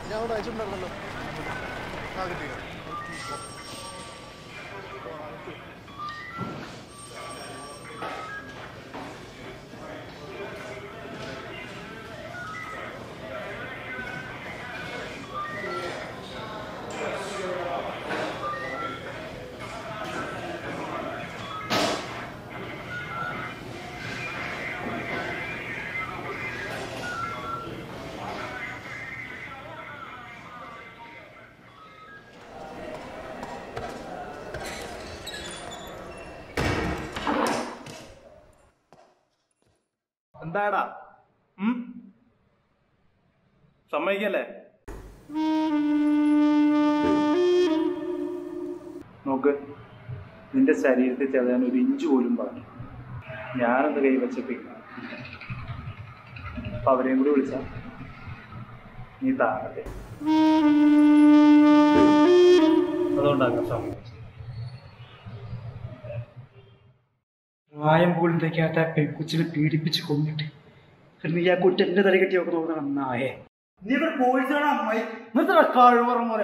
ഞാൻ അവിടെ അയച്ചിട്ടുണ്ടായിരുന്നല്ലോ ആ കിട്ടിയോ എന്താടാ ഉം? സമ്മതിക്കല്ലേ നോക്ക് നിന്റെ ശരീരത്തിൽ ചെതാൻ ഒരു ഇഞ്ച് പോലും ബാക്കി ഞാനൊന്ന് കൈവച്ചപ്പിക്കും അപ്പൊ അവരെയും കൂടി വിളിച്ച നീ താങ്ങട്ടെ അതുകൊണ്ടാക്കാം സമ്മതിച്ചു പ്രായം പോലും തികയാത്ത പെൺകുച്ചിനെ പീഡിപ്പിച്ച് കൊന്നിട്ട് നീ ആ കുട്ടി എന്റെ തല കെട്ടി ഒക്കെ നോക്കണം നായേ നീ ഇവിടെ പോയിട്ടാണ് അമ്മായി നിർത്തണ കഴിവറ മോനെ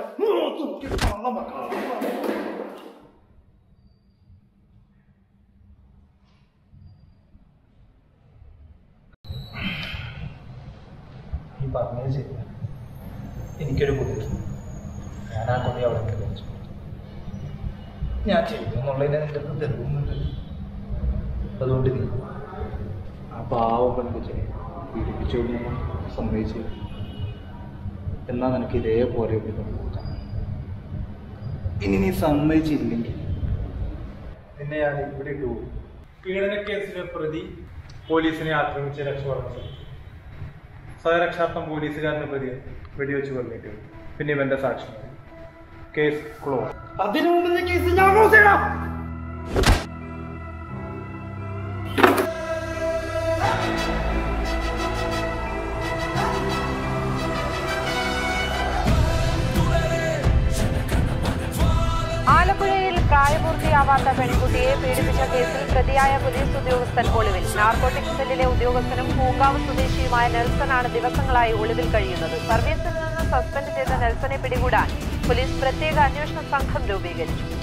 നീ പറഞ്ഞത് ശരിയാ എനിക്കൊരു ബുദ്ധി ഞാൻ ആ കൊതി അവിടെ വെച്ചു ഞാൻ ചെയ്തു എന്നുള്ളതിനെ നിന്റെ അടുത്ത് തെളിവുന്നുണ്ട് അതുകൊണ്ട് നീ ആ പാവം പെൺകുച്ചിനെ പീഡിപ്പിച്ചോളൂ സമ്മതിച്ചു എന്നാൽ നിനക്ക് ഇതേപോലെ ഒരു പെൺകുച്ച. ഇനി നീ സമ്മതിച്ചില്ലെങ്കിൽ നിന്നെ ഞാൻ ഇവിടെ ഇട്ടു പീഡനക്കേസിലെ പ്രതി പോലീസിനെ ആക്രമിച്ച് രക്ഷപ്പെടണം സ്വയരക്ഷാർത്ഥം പോലീസുകാരനെ പ്രതി വെടിവെച്ച് കൊല്ലിട്ട് പിന്നെ ഇവന്റെ സാക്ഷ്യം കേസ് ക്ലോസ് അതിനു മുമ്പ് നീ കേസ് ഞാൻ ക്ലോസ് ചെയ്യണം ആലപ്പുഴയിൽ പ്രായപൂർത്തിയാവാത്ത പെൺകുട്ടിയെ പീഡിപ്പിച്ച കേസിൽ പ്രതിയായ പോലീസ് ഉദ്യോഗസ്ഥൻ ഒളിവിൽ നാർക്കോട്ടിക് സെല്ലിലെ ഉദ്യോഗസ്ഥനും പൂങ്കാവ് സ്വദേശിയുമായ നെൽസനാണ് ദിവസങ്ങളായി ഒളിവിൽ കഴിയുന്നത് സർവീസിൽ നിന്ന് സസ്പെൻഡ് ചെയ്ത നെൽസനെ പിടികൂടാൻ പോലീസ് പ്രത്യേക അന്വേഷണ സംഘം രൂപീകരിച്ചു